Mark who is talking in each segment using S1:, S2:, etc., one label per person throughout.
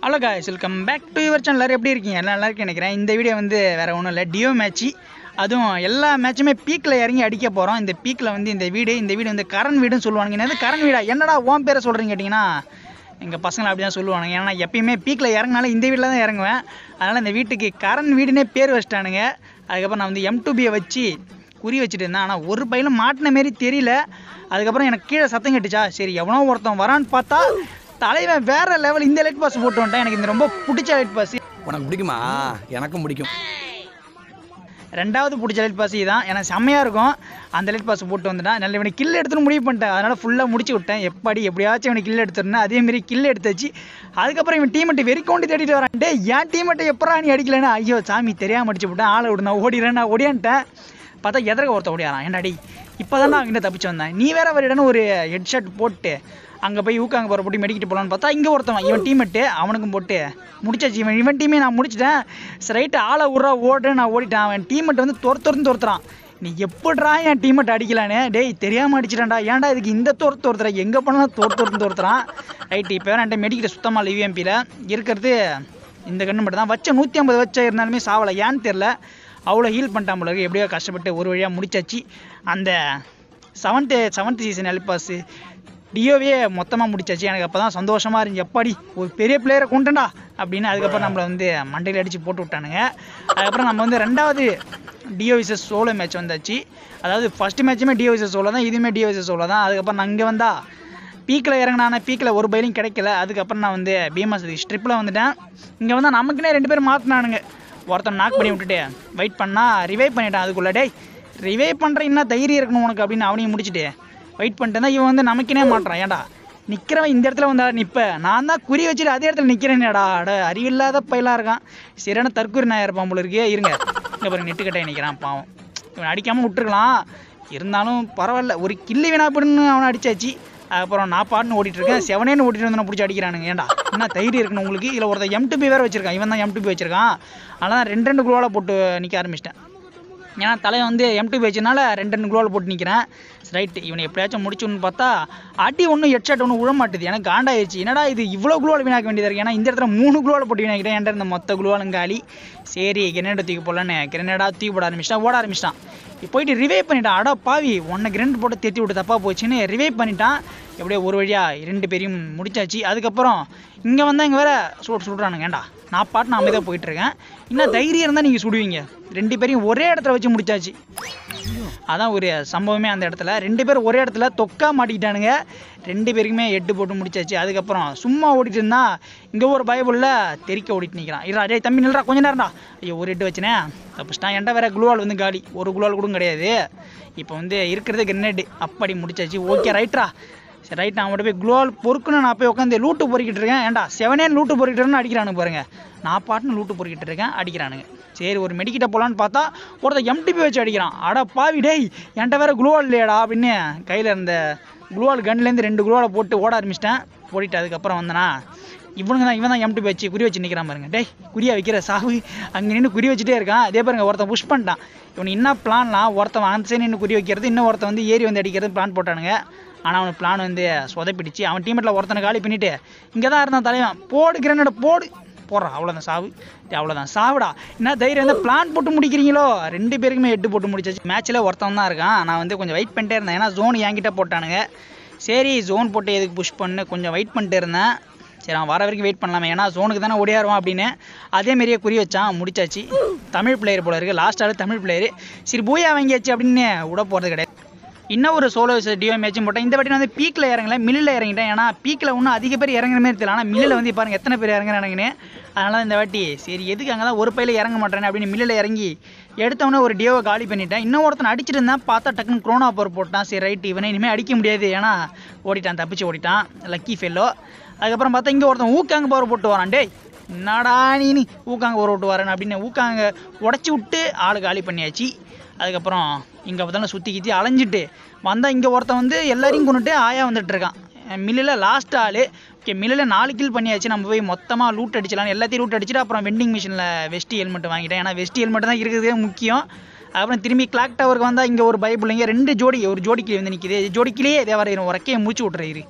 S1: Hello guys welcome back to your channel எப்படி இருக்கீங்க எல்லாம் நல்லா இருக்கு நினைக்கிறேன் இந்த வீடியோ வந்து வேறு ஒன்றும் இல்லை டியோ மேட்ச்சு அதுவும் எல்லா மேட்சுமே பீக்கில் இறங்கி அடிக்க போகிறோம் இந்த பீக்கில் வந்து இந்த வீடு இந்த வீடு வந்து கரண் வீடுன்னு சொல்லுவானுங்க என்னது கரண் வீடா என்னடா ஓன் பேரை சொல்கிறீங்க கேட்டிங்கன்னா எங்கள் பசங்களை அப்படி தான் சொல்லுவானுங்க ஏன்னா எப்பயுமே பீக்கில் இறங்கினாலும் இந்த வீட்டில் தான் இறங்குவேன் அதனால் இந்த வீட்டுக்கு கரண் வீடுனே பேர் வச்சிட்டானுங்க அதுக்கப்புறம் நான் வந்து எம் பியை வச்சு குறி வச்சுட்டு இருந்தேன் ஆனால் ஒரு பையிலும் மாட்டின மாரி தெரியல அதுக்கப்புறம் எனக்கு கீழே சத்தம் கட்டுச்சா சரி எவனோ ஒருத்தன் வரான்னு பார்த்தா தலைவன் வேற லெவல் இந்த லைட் பாஸ் போட்டு வந்துட்டான் எனக்கு இந்த ரொம்ப பிடிச்ச லைட் பாஸ்
S2: உனக்கு பிடிக்குமா எனக்கும் பிடிக்கும்
S1: ரெண்டாவது பிடிச்ச லைட் பாஸ் இதான் எனக்கு செம்மையாக இருக்கும் அந்த லைட் பாஸ் போட்டு வந்துட்டான் நல்ல இவனை கில் எடுத்துன்னு முடிவு பண்ணிட்டேன் அதனால் ஃபுல்லாக முடிச்சு விட்டேன் எப்படி எப்படியாச்சும் இவனை கில் எடுத்துருந்தேன் அதேமாரி கில் எடுத்தாச்சு அதுக்கப்புறம் இவன் டீமெட்டு வெறிக்கொண்டு தேடிட்டு வரான் டே என் டீமெட்டை எப்படா நீ அடிக்கலன்னா ஐயோ சாமி தெரியாம அடிச்சு விட்டேன் ஆளை விடு நான் ஓடிடுறேன் நான் ஓடியான்ட்டேன் பார்த்தா எதிர்க்க ஒருத்த ஓடியாரான் ஏன்டா டேய் இப்போ தான் நான் அங்கிட்ட தப்பிச்சு வந்தேன் நீ வேற வரடன்னு ஒரு ஹெட்ஷாட் போட்டு அங்கே போய் ஊக்காங்க போகிற போட்டு மெடிக்கிட்டு போகலான்னு பார்த்தா இங்கே ஒருத்தவன் இவன் டீமெட்டு அவனுக்கும் போட்டு முடிச்சாச்சு இவன் இவன் டீமே நான் முடிச்சிட்டேன் சரி ரைட்டு ஆளை விட்றா ஓடுறேன் நான் ஓடிட்டேன் அவன் டீமெட் வந்து துரத்துறன்னு துரத்துறான் நீ எப்படிடா என் டீமெட் அடிக்கலானே டேய் தெரியாமல் அடிச்சிட்டான்டா ஏன்டா இதுக்கு இந்த துரத்து துரத்துற எங்கே போனாலும் துரத்து துரத்து துரத்துறான் ரைட்டு இப்போ வேறு என்கிட்ட மெடிக்கிட்ட சுத்தமாக லிவிஎம்பியில் இருக்கிறது இந்த கண்ணு மட்டும் தான் வச்ச நூற்றி ஐம்பது வச்ச இருந்தாலுமே சாவலை ஏன்னு தெரில அவ்வளோ ஹீல் பண்ணிட்டான் போல இருக்கு. எப்படியோ கஷ்டப்பட்டு ஒரு வழியாக முடிச்சாச்சு அந்த செவன்த்து செவன்த் சீசன் எல்பாஸு டியோவே மொத்தமாக முடிச்சாச்சு எனக்கு அப்போ தான் சந்தோஷமாக இருந்துச்சு எப்பாடி ஒரு பெரிய பிளேயரை கொண்டுடா அப்படின்னு அதுக்கப்புறம் நம்மளை வந்து மண்டையில் அடித்து போட்டு விட்டானுங்க அதுக்கப்புறம் நம்ம வந்து ரெண்டாவது டியோ விசஸ் சோலோ மேட்ச் வந்தாச்சு அதாவது ஃபஸ்ட்டு மேட்சுமே டியோ விசஸ் சோலோ தான் இதுவுமே டியோ விசஸ் சோலோ தான் அதுக்கப்புறம் நான் இங்கே வந்தா பீக்கில் இறங்கினான பீக்கில் ஒரு பயிலும் கிடைக்கல அதுக்கப்புறம் நான் வந்து பீமாஸ் ஸ்ட்ரிப்பில் வந்துட்டேன் இங்கே வந்தால் நமக்குன்னே ரெண்டு பேரும் மாற்றினானுங்க ஒருத்தன் நாக் பண்ணி விட்டுட்டு வெயிட் பண்ணா ரிவைவ் பண்ணிட்டான் அதுக்குள்ளே டேய் ரிவைவ் பண்ணுற என்ன தைரியம் இருக்கணும் உனக்கு அப்படின்னு அவனையும் முடிச்சுட்டு வெயிட் பண்ணிட்டு தான் இவன் வந்து நமக்குனே மாட்டுறான் ஏன்டா நிற்கிறவன் இந்த இடத்துல வந்தா நிற்ப நான் தான் குறி வச்சுட்டு அதே இடத்துல நிற்கிறேனேடா அட அறிவில்லாத பையலாக இருக்கான் சரியான தற்கொலை நான் இருப்பான் போல இருக்கே இருங்க இங்கே பாருங்க நெட்டுக்கட்டை நிற்கிறான் பாவம் இவன் அடிக்காமல் விட்டுருக்கலாம் இருந்தாலும் பரவாயில்ல ஒரு கில்லி வேணா அப்படின்னு அவனை அடிச்சாச்சு அப்புறம் நான் பாட்டுன்னு ஓடிட்டு இருக்கேன் செவனேன்னு ஓடிட்டு வந்து பிடிச்சி அடிக்கிறானுங்க ஏன்டா என்ன தைரியம் இருக்கணும் உங்களுக்கு இதில் ஒருத்தன் எம் வேற வச்சிருக்கான் இவன் தான் எம் வச்சிருக்கான் அதனால் ரெண்டு ரெண்டு குளோவில் போட்டு நிற்க ஆரம்பிச்சிட்டேன் ஏன்னா தலையை வந்து எம்டி வச்சனால ரெண்டு ரெண்டு குளோவில் போட்டு நிற்கிறேன் ரைட்டு இவனை எப்படியாச்சும் முடிச்சுன்னு பார்த்தா அடி ஒன்றும் ஹெட்ஷாட் ஒன்றும் விழ மாட்டுது எனக்கு காண்டாயிடுச்சு என்னடா இது இவ்வளோ குளோவில் வீணாக்க வேண்டியதாக இருக்குது ஏன்னா இந்த இடத்துல மூணு குளோவில் போட்டு வீணாக்கிட்டேன் என்கிட்ட இருந்த மொத்த குளோவாலும் காலி சரி கிரனேட் தூக்கி போடலான்னு கிரனேடா தூக்கி போட ஆரம்பிச்சிட்டான் ஓட ஆரம்பிச்சிட்டான் இப்போ போயிட்டு ரிவைவ் பண்ணிட்டான் அடா பாவி உன்னை கிரனேட் போட்டு தேத்தி விட்டு தப்பாக போச்சுன்னு ரிவைவ் பண்ணிட்டான் எப்படியோ ஒரு வழியாக ரெண்டு பேரையும் முடிச்சாச்சு அதுக்கப்புறம் இங்கே வந்தால் இங்கே வேற சுட்டு சுடுறானுங்க ஏன்டா நான் பாட்டு நான் அமைதியாக போயிட்டு இருக்கேன் இன்னும் தைரியம் இருந்தால் நீங்கள் சுடுவீங்க ரெண்டு பேரையும் ஒரே இடத்துல வச்சு முடிச்சாச்சு அதான் ஒரு சம்பவமே அந்த இடத்துல ரெண்டு பேரும் ஒரே இடத்துல தொக்கா மாட்டிக்கிட்டானுங்க ரெண்டு பேருக்குமே எட்டு போட்டு முடிச்சாச்சு அதுக்கப்புறம் சும்மா ஓடிட்டு இருந்தா இங்கே ஒரு பயபுள்ள தெறிக்க ஓடிட்டு நிற்கிறான் இரா டேய் தம்பி நில்றா கொஞ்ச நேரம்டா ஐயோ ஒரு எட்டு வச்சுனே தப்பிச்சிட்டான் என்கிட்ட வேற குளுவால் வந்து காலி ஒரு குளுவால் கூட கிடையாது இப்போ வந்து இருக்கிறது கிரனேடு அப்படி முடிச்சாச்சு ஓகே ரைட்ரா சரி ரைட் நான் மட்டும் போய் குளோவால் பொறுக்குன்னு நான் போய் உட்காந்து லூட்டு பொறுக்கிட்டு இருக்கேன் ஏன்டா செவனே லூட்டு பொறுக்கிட்டு அடிக்கிறானுங்க பாருங்க நான் பாட்டுன்னு லூட்டு பொறுக்கிட்டு இருக்கேன் அடிக்கிறானுங்க சரி ஒரு மெடிக்கிட்ட போகலான்னு பார்த்தா ஒருத்தன் எம்டிபி வச்சு அடிக்கிறான் அட பாவி டேய் என்கிட்ட வேற குளோவால் இல்லையாடா அப்படின்னு கையில் இருந்த குளோவால் கன்லேருந்து ரெண்டு குளோவாலை போட்டு ஓட ஆரம்பிச்சிட்டேன் ஓடிட்டு அதுக்கப்புறம் வந்தனா இவனுங்க தான் இவன் தான் எம்டி வச்சு குறி வச்சு நிற்கிறான் பாருங்க டேய் குறியா வைக்கிற சாவு அங்கே நின்று குறி வச்சுட்டே இருக்கான் அதே பாருங்க ஒருத்தன் புஷ் பண்ணிட்டான் இவன் என்ன பிளான்லாம் ஒருத்தன் அந்த சைடு நின்று குறி வைக்கிறது இன்னும் ஒருத்தன் வந்து ஏறி வந்து அடிக்கிறது பிளான் போட்டானுங்க ஆனால் அவனுக்கு பிளான் வந்து சொதப்பிடுச்சு அவன் டீமெட்டில் ஒருத்தனை காலி பண்ணிட்டு இங்கே தான் இருந்தான் தலைவன் போடு கிரனட போடு போடுறான் அவ்வளோதான் சாவு டேய், அவ்வளோதான் சாவுடா என்ன தைரியம் இருந்தால் பிளான் போட்டு முடிக்கிறீங்களோ ரெண்டு பேருக்குமே எட்டு போட்டு முடிச்சாச்சு மேட்ச்சில் ஒருத்தன் தான் இருக்கான் நான் வந்து கொஞ்சம் வெயிட் பண்ணிட்டே இருந்தேன் ஏன்னா ஜோன் என்கிட்ட போட்டானுங்க சரி ஜோன் போட்டு எதுக்கு புஷ் பண்ணு கொஞ்சம் வெயிட் பண்ணிட்டே இருந்தேன் சரி அவன் வர வரைக்கும் வெயிட் பண்ணலாமே ஏன்னா ஜோனுக்கு தானே ஓடியாருவான் அப்படின்னு அதே மாதிரியே குறி வச்சான் முடிச்சாச்சு தமிழ் பிளேயர் போல இருக்கு லாஸ்ட் ஆளு தமிழ் பிளேயர் சரி பூயா வாங்கியாச்சு அப்படின்னு விட போகிறது கிடையாது இன்னும் ஒரு சோலோ டியோ மேட்சும் போட்டேன் இந்த வாட்டி நான் வந்து பீக்கில் இறங்கல மில்லில் இறங்கிட்டேன் ஏன்னா பீக்கில் இன்னும் அதிக பேர் இறங்குற மாதிரி தெரியல ஆனால் மில்லில் வந்து பாருங்க எத்தனை பேர் இறங்குறானுங்கன்னு அதனால இந்த வாட்டி சரி எதுக்கு அங்கே தான் ஒரு பையில இறங்க மாட்டேன் அப்படின்னு மில்லில் இறங்கி எடுத்தவொடனே ஒரு டியோவை காலி பண்ணிட்டேன் இன்னும் ஒருத்தன் அடிச்சிட்டு இருந்தான் பார்த்தா டக்குன்னு குரோனா பவர் போட்டான் சரி ரைட் இவனை இனிமேல் அடிக்க முடியாது ஏன்னா ஓடிட்டான் தப்பிச்சு ஓடிட்டான் லக்கி ஃபெல்லோ அதுக்கப்புறம் பார்த்தா இங்கே ஒருத்தன் ஊக்காங்க பவர் போட்டு வரான் டேய் என்னடா நீ நீ ஊக்காங்க பவர் போட்டு வரேன் அப்படின்னு ஊக்காங்க உடச்சி விட்டு ஆளு காலி பண்ணியாச்சு அதுக்கப்புறம் இங்கே பார்த்தாலும் சுற்றி கித்தி அலைஞ்சிட்டு வந்தால் இங்கே ஒருத்தன் வந்து எல்லாரையும் கொண்டுட்டு ஆயா வந்துட்டு இருக்கான் மில்லில் லாஸ்ட் ஆள் ஓகே மில்லில் நாலு கில் பண்ணியாச்சு நம்ம போய் மொத்தமாக லூட் அடிச்சலாம் எல்லாத்தையும் லூட் அடிச்சுட்டு அப்புறம் வெண்டிங் மிஷினில் வெஸ்டி ஹெல்மெட் வாங்கிட்டேன் ஏன்னா வெஸ்டி ஹெல்மெட் தான் இருக்கிறதே முக்கியம் அப்புறம் திரும்பி கிளாக் டவருக்கு வந்தால் இங்கே ஒரு பைபிள்ங்க ரெண்டு ஜோடி ஒரு ஜோடிக்கு வந்து நிற்கிது ஜோடிக்கிலேயே இதே வர ஒரு ரெக்கையை முடிச்சு விட்றாரு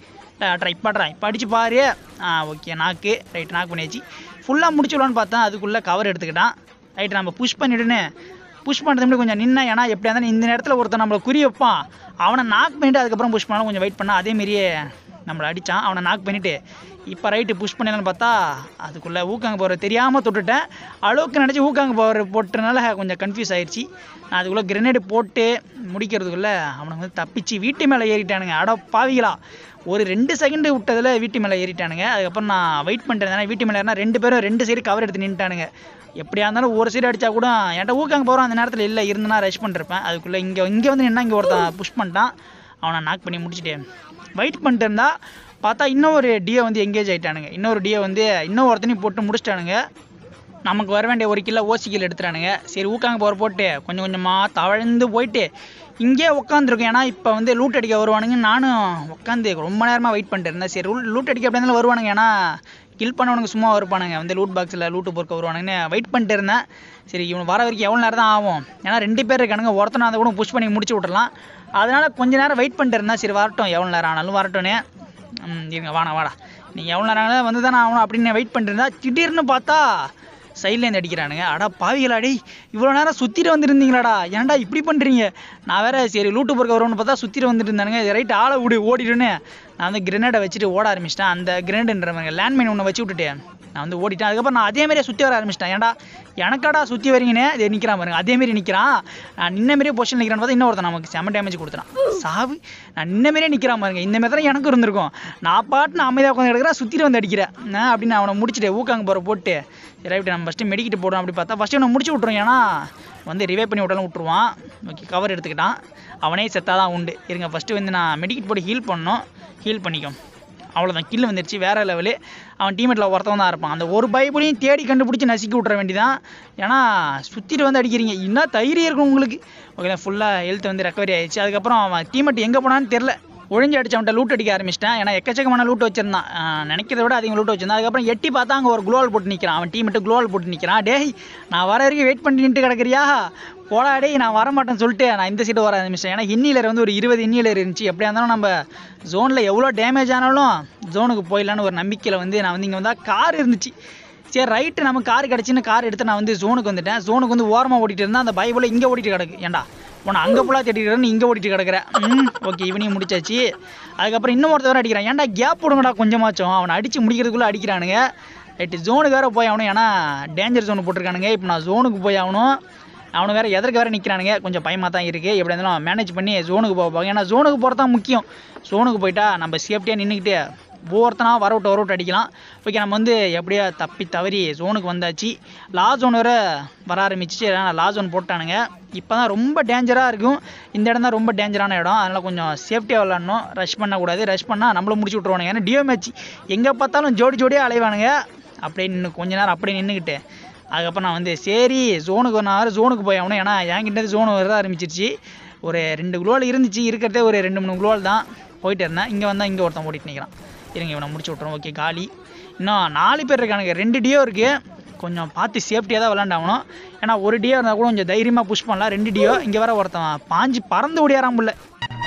S1: ட்ரை பண்ணுறேன் இப்போ அடிச்சு பாரு ஆ ஓகே நாக்கு ரைட் நாக்கு பண்ணியாச்சு ஃபுல்லாக முடிச்சு விடலான்னு பார்த்தேன் அதுக்குள்ளே கவர் எடுத்துக்கிட்டான் ரைட் நம்ம புஷ் பண்ணிவிடுன்னு புஷ் பண்ணுறது முன்னாடி கொஞ்சம் நின்னா ஏன்னா எப்படியா இருந்தாலும் இந்த நேரத்தில் ஒருத்தன் நம்மளை குறி வைப்பான் அவனை நாக் பண்ணிட்டு அதுக்கப்புறம் புஷ் பண்ணாலும் கொஞ்சம் வெயிட் பண்ணா அதேமாரியே நம்மளை அடித்தான் அவனை நாக் பண்ணிவிட்டு இப்போ ரைட்டு புஷ் பண்ணலான்னு பார்த்தா அதுக்குள்ளே ஊக்காங்க போகிற தெரியாமல் தொட்டுட்டேன் அளவுக்கு நினச்சி ஊக்காங்க போகிற போட்டனால கொஞ்சம் கன்ஃபியூஸ் ஆயிடுச்சு நான் அதுக்குள்ளே கிரனேடு போட்டு முடிக்கிறதுக்குள்ளே அவனுங்க வந்து தப்பிச்சு வீட்டு மேலே ஏறிட்டானுங்க அட பாவிகளா ஒரு ரெண்டு செகண்டு விட்டதில் வீட்டு மேலே ஏறிட்டானுங்க அதுக்கப்புறம் நான் வெயிட் பண்ணிட்டேன் ஏன்னா வீட்டு மேலே ஏறினா ரெண்டு பேரும் ரெண்டு சைடு கவர் எடுத்து நின்ட்டானுங்க எப்படியா இருந்தாலும் ஒரு சைடு அடித்தா கூட என்கிட்ட ஊக்காங்க போகிறோம் அந்த நேரத்தில் இல்லை இருந்தனா ரஷ் பண்ணிருப்பேன் அதுக்குள்ளே இங்கே இங்கே வந்து நின்னா இங்கே ஒருத்தன் புஷ் பண்ணிட்டான் அவனை நாக் பண்ணி முடிச்சிட்டேன் வெயிட் பண்ணிட்டு இருந்தா பார்த்தா இன்னொரு டியோ வந்து எங்கேஜ் ஆயிட்டானுங்க இன்னொரு டியோ வந்து இன்னும் ஒருத்தனையும் போட்டு முடிச்சிட்டானுங்க நமக்கு வர வேண்டிய ஒரு கிலோ ஓசி கிலோ எடுத்துட்டானுங்க சரி ஊக்காங்க போகிற போட்டு கொஞ்சம் கொஞ்சமாக தவழ்ந்து போயிட்டு இங்கே உட்காந்துருக்கேன் ஏன்னா இப்போ வந்து லூட் அடிக்க வருவானுங்க நானும் உட்காந்து ரொம்ப நேரமாக வெயிட் பண்ணிட்டு இருந்தேன் சரி லூட் அடிக்க அப்படி இருந்தாலும் வருவானுங்க ஏன்னா கில் பண்ணவனுங்க சும்மா இருப்பானுங்க வந்து லூட் பாக்ஸில் லூட்டு பொறுக்க வருவானுங்கன்னு வெயிட் பண்ணிட்டு இருந்தேன் சரி இவன் வர வரைக்கும் எவ்வளோ நேரம் தான் ஆகும் ஏன்னா ரெண்டு பேர் இருக்கானுங்க ஒருத்தனை அதை கூட புஷ் பண்ணி முடிச்சு விட்றலாம் அதனால கொஞ்ச நேரம் வெயிட் பண்ணிட்டு இருந்தேன் சரி வரட்டும் எவ்வளோ நேரம் ஆனாலும் வரட்டும்னே ம், இருங்க வாடா வாடா நீ எவ்வளோ நேரம் ஆனாலும் வந்து தானே ஆகணும் அப்படின்னு வெயிட் பண்ணிட்டு இருந்தா திடீர்னு பார்த்தா சைட்லேருந்து அடிக்கிறானுங்க அடா பாவிகளா டேய் இவ்வளோ நேரம் சுற்றிட்டு வந்துருந்தீங்களாடா ஏன்டா இப்படி பண்ணுறீங்க நான் வேற சரி லூட்டு பொறுக்க வருவோம்னு பார்த்தா சுற்றிட்டு வந்துட்டு இருந்தானுங்க ரைட் ஆளை விடு ஓடிடுன்னு நான் வந்து கிரனேடை வச்சுட்டு ஓட ஆரம்பிச்சிட்டேன் அந்த கிரனேடுன்றவங்க லேண்ட்மைன் ஒன்று வச்சு விட்டுட்டு நான் வந்து ஓடிட்டேன் அதுக்கப்புறம் நான் அதே மாதிரியே சுற்றி வர ஆரம்பிச்சிட்டேன் ஏன்டா எனக்காடா சுற்றி வரீங்கன்னு இது நிற்கிறான் பாருங்க அதே மாதிரி நிற்கிறான் நான் நின்ன மாதிரியே பொசிஷன் நிற்கிறான்னு பார்த்தா இன்னொருத்தன் நமக்கு செம டேமேஜ் கொடுத்துறான் சாவு நான் நின்ன மாதிரியே நிற்கிறான் பாருங்க இந்த மாதிரி தான் எனக்கும் இருந்திருக்கும் நான் பாட்டு நான் அமைதியாக உட்காந்து எடுக்கிறேன் சுற்றிட்டு வந்து அடிக்கிறேன் நான் அப்படின்னு அவனை முடிச்சுட்டு ஊக்காங்க போகிற போட்டு ரைட் நம்ம ஃபஸ்ட்டு மெடிக்கிட்டு போடுறோம் அப்படி பார்த்தா ஃபஸ்ட்டு அவனை முடிச்சு விட்ருவோம் ஏன்னா வந்து ரிவே பண்ணி விட்டாலும் விட்ருவான் ஓகே கவர் எடுத்துக்கிட்டான் அவனே செத்தாக தான் உண்டு இருங்க ஃபஸ்ட்டு வந்து நான் மெடிக்கிட் போட்டு ஹீல் பண்ணோம் ஹீல் பண்ணிக்கும் அவ்வளோதான் கில் வந்துருச்சு வேற லெவலு அவன் டீமேட்டில் ஒருத்தவன் தான் இருப்பான் அந்த ஒரு பைபிளையும் தேடி கண்டுபிடிச்சி நசுக்கி விட்ற வேண்டியதான் ஏன்னா சுற்றிட்டு வந்து அடிக்கிறீங்க இன்னும் தைரியம் இருக்கும் உங்களுக்கு ஓகே ஃபுல்லாக ஹெல்த் வந்து ரெக்கவரி ஆயிடுச்சு அதுக்கப்புறம் அவன் டீமேட் எங்கே போனான்னு தெரில ஒழிஞ்சு அடிச்சு அவன்கிட்ட லூட் அடிக்க ஆரம்பிச்சிட்டேன் ஏன்னா எக்கச்சக்கமான லூட் வச்சிருந்தான் ஆஹ் நினைக்கிறத விட அதிகம் லூட் வச்சிருந்தான் அதுக்கப்புறம் எட்டி பார்த்தா அங்கே ஒரு குளோவல் போட்டு நிற்கிறான் அவன் டீம் குளோவல் போட்டு நிற்கிறான் டேய் நான் வர வரைக்கும் வெயிட் பண்ணி நின்று கிடக்குறியா போடா டேய் நான் வர மாட்டேன்னு சொல்லிட்டு நான் இந்த சைடு வர ஆரம்பிச்சேன் ஏன்னா இன்னிலர் வந்து ஒரு இருபது இன்னிலர் இருந்துச்சு எப்படியா இருந்தாலும் நம்ம ஜோனில் எவ்வளோ டேமேஜ் ஆனாலும் ஜோனுக்கு போயிடலான்னு ஒரு நம்பிக்கையில் வந்து நான் வந்து இங்கே வந்தால் கார் இருந்துச்சு சரி ரைட்டு நம்ம கார் கிடச்சின்னு கார் எடுத்து நான் வந்து ஜோனுக்கு வந்துட்டேன் ஜோனுக்கு வந்து ஓரமாக ஓடிட்டு இருந்தேன் அந்த பைபிள் இங்கே ஓடிட்டு கிடக்கு ஏன்டா உன்னை அங்கே ஃபுல்லாக தேடிக்கிறேன் இங்கே ஓடிட்டு கிடக்குற ம் ஓகே இவனையும் முடிச்சாச்சு அதுக்கப்புறம் இன்னும் ஒருத்தவரை அடிக்கிறான் ஏன்டா கேப் விடுங்கடா கொஞ்சமாச்சும் அவனை அடித்து முடிக்கிறதுக்குள்ளே அடிக்கிறானுங்க ரைட்டு ஜோனுக்கு வேறு போய் ஆகணும் ஏன்னா டேஞ்சர் ஜோன் போட்டிருக்கானுங்க இப்போ நான் ஜோனுக்கு போய் ஆகணும் அவனு வேறு எதற்கு வேறு நிற்கிறானுங்க கொஞ்சம் பயமாக தான் இருக்குது எப்படி இருந்தாலும் மேனேஜ் பண்ணி ஜோனுக்கு போக ஏன்னா ஜோனுக்கு போகிறது தான் முக்கியம் ஜோனுக்கு போயிட்டா நம்ம சேஃப்டியாக நின்றுக்கிட்டு ஒவ்வொருத்தனா வர விட்டு வர விட்டு அடிக்கலாம் ஓகே நம்ம வந்து எப்படியா தப்பி தவறி ஜோனுக்கு வந்தாச்சு லா ஜோன் வேறு வர ஆரம்பிச்சிச்சு ஏன்னா லா ஜோன் போட்டானுங்க இப்போ தான் ரொம்ப டேஞ்சராக இருக்கும் இந்த இடம் தான் ரொம்ப டேஞ்சரான இடம் அதனால் கொஞ்சம் சேஃப்டியாக விளாட்ணும் ரஷ் பண்ணக்கூடாது ரஷ் பண்ணால் நம்மள முடிச்சு விட்ருவானுங்க ஏன்னா டியோ மேட்ச் எங்கே பார்த்தாலும் ஜோடி ஜோடியாக அலைவானுங்க அப்படியே நின்று கொஞ்ச நேரம் அப்படியே நின்றுக்கிட்டு அதுக்கப்புறம் நான் வந்து சரி ஜோனுக்கு ஒரு நேரம் ஜோனுக்கு போய் ஆகணும் ஏன்னா என்கிட்ட ஜோன் வர ஆரம்பிச்சிருச்சு ஒரு ரெண்டு குளோவால் இருந்துச்சு இருக்கிறதே ஒரு ரெண்டு மூணு குளோவால் தான் போயிட்டு இருந்தேன் இங்கே வந்தால் இங்கே ஒருத்தன் ஓடிட்டு நிற்கிறான் இருங்க இவனை முடிச்சு விட்ருவோம் ஓகே காலி இன்னும் நாலு பேர் இருக்கானுங்க ரெண்டு டியோ இருக்குது கொஞ்சம் பார்த்து சேஃப்டியாக தான் விளாண்டாகணும் ஏன்னா ஒரு டியோ இருந்தால் கூட கொஞ்சம் தைரியமாக புஷ் பண்ணலாம் ரெண்டு டியோ இங்கே வர ஒருத்தன் பாஞ்சு பறந்து ஓடியாராம் புள்ள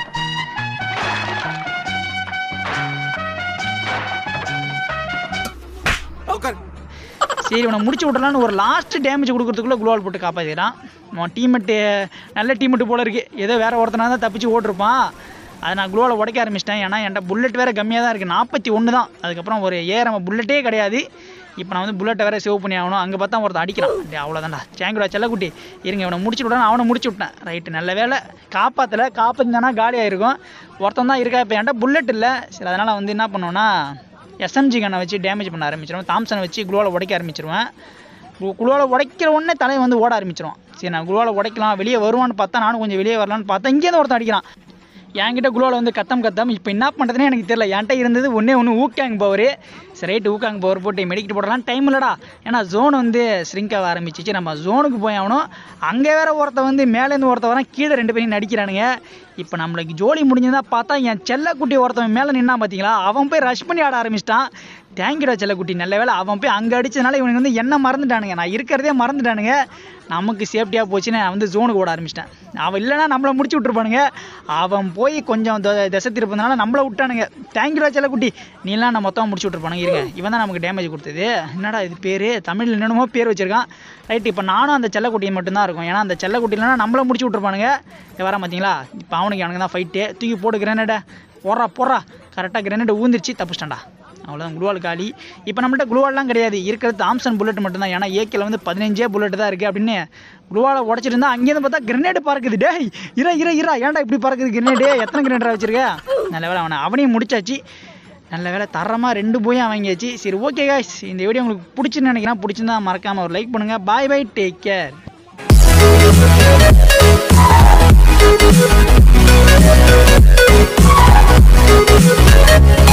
S2: உட்கார்
S1: சரி இவனை முடிச்சு விட்றலான்னு ஒரு லாஸ்ட் டேமேஜ் கொடுக்கறதுக்குள்ள குளோவால் போட்டு காப்பாற்றிக்கிறான் அவன் டீமெட்டு நல்ல டீமெட்டு போல இருக்கு ஏதோ வேற ஒருத்தனா தான் தப்பிச்சு ஓட்டிருப்பான் அதை நான் குளோவில் உடைக்க ஆரம்பிச்சிட்டேன் ஏன்னா என்கிட்ட புல்லட் வேற கம்மியாக தான் இருக்குது நாற்பத்தி ஒன்று தான் அதுக்கப்புறம் ஒரு ஏறம புல்லட்டே கிடையாது இப்போ நான் வந்து புல்லட்டை வேற சேவ் பண்ணி ஆகணும் அங்கே பார்த்தா ஒருத்தன் அடிக்கிறான் டேய் அவ்வளோதான்டா சேங்குடா செல்லக்குட்டி இருங்க இவனை முடிச்சு விட்றேன் அவனை முடிச்சு விட்டேன் ரைட்டு நல்ல வேலை காப்பாற்றலை காப்பாற்றினா காலி ஆயிருக்கும் ஒருத்தன் தான் இருக்கா இப்போ என்கிட்ட புல்லட் இல்லை சரி அதனால் வந்து என்ன பண்ணுவோன்னா எஸ்எம்ஜி கண்ணை வச்சு டேமேஜ் பண்ண ஆரம்பிச்சிருவேன் தாம்சனை வச்சு குளோவில் உடைக்க ஆரம்பிச்சிருவேன் குளோவில் உடைக்கிற உடனே தலையை வந்து ஓட ஆரம்பிச்சிருவான் சரி நான் குளோவில் உடைக்கலாம் வெளியே வருவான்னு பார்த்தா நானும் கொஞ்சம் வெளியே வரலான்னு பார்த்தா இங்கேருந்து ஒருத்தன் அடிக்கிறான் என்கிட்ட குளோவில் வந்து கத்தம் கத்தம் இப்போ என்ன பண்ணுறதுனே எனக்கு தெரியல என்கிட்ட இருந்தது ஒன்றே ஒன்று ஊக்கேங் பவர் சரி ரைட்டு ஊக்காங்க பவர் போட்டு மெடிக்கிட்டு போடலாம் டைம் இல்லைடா ஏன்னா ஜோன் வந்து ஸ்ரிங்க் ஆக ஆரம்பிச்சிச்சு நம்ம ஜோனுக்கு போய் ஆகணும் அங்கே வேற ஒருத்த வந்து மேலேருந்து ஒருத்த வரான் கீழே ரெண்டு பேரும் நடிக்கிறானுங்க இப்போ நம்மளுக்கு ஜோலி முடிஞ்சதா பார்த்தா என் செல்லக்குட்டி ஒருத்தவன் மேலே நின்னா பார்த்தீங்களா அவன் போய் ரஷ் பண்ணி ஆட ஆரம்பிச்சிட்டான் தேங்க்யூடா செல்லக்குட்டி நல்ல வேளை அவன் போய் அங்கே அடிச்சதுனால இவனுக்கு வந்து என்ன மறந்துட்டானுங்க நான் இருக்கிறதே மறந்துட்டானுங்க நமக்கு சேஃப்டியாக போச்சுன்னு நான் வந்து ஜோனுக்கு ஓட ஆரம்பிச்சிட்டேன் அவன் இல்லைன்னா நம்மளை முடிச்சு விட்ருப்பானுங்க அவன் போய் கொஞ்சம் த- திசை திருப்பதுனால நம்மளை விட்டானுங்க தேங்க்யூடா செல்லக்குட்டி நீலாம் நான் மொத்தமாக முடிச்சு விட்ருப்பானுங்க இருங்க இவன் தான் நமக்கு டேமேஜ் கொடுத்தது என்னடா இது பேர் தமிழில் என்னென்னமோ பேர் வச்சிருக்கான் ரைட் இப்போ நானும் அந்த செல்லக்குட்டியை மட்டும்தான் இருக்கும் ஏன்னா அந்த செல்லக்குட்டி இல்லைன்னா நம்மளை முடிச்சு விட்ருப்பானுங்க வர பார்த்தீங்களா இப்போ அவனுக்கு எனக்கு தான் ஃபைட்டு தூக்கி போடு கிரனேடை போடுறா போடுறா கரெக்டாக கிரனேட் ஊந்திருச்சு தப்பிச்சிட்டான்டா அவ்வளோதான் குளுவால் காலி இப்போ நம்மள்ட்ட குளுவால்லாம் கிடையாது இருக்கிறது தாம்சன் புல்லட் மட்டும்தான் ஏன்னா ஏக்கில் வந்து பதினஞ்சே புல்லட் தான் இருக்குது அப்படின்னு குளுவாலை உடச்சிருந்தா அங்கேருந்து பார்த்தா கிரனேடு பறக்குது டேய் இரா இரா இரா ஏன்டா இப்படி பறக்குது கிரனேடு எத்தனை கிரனேடா வச்சிருக்க நல்ல வேலை அவனை அவனையும் முடிச்சாச்சு நல்ல வேலை தரமாக ரெண்டு போயும் வாங்கியாச்சு சரி ஓகே guys இந்த வீடியோ உங்களுக்கு பிடிச்சுன்னு நினைக்கிறேன் பிடிச்சிருந்தா மறக்காமல் ஒரு லைக் பண்ணுங்கள் bye bye take care
S3: Thank you.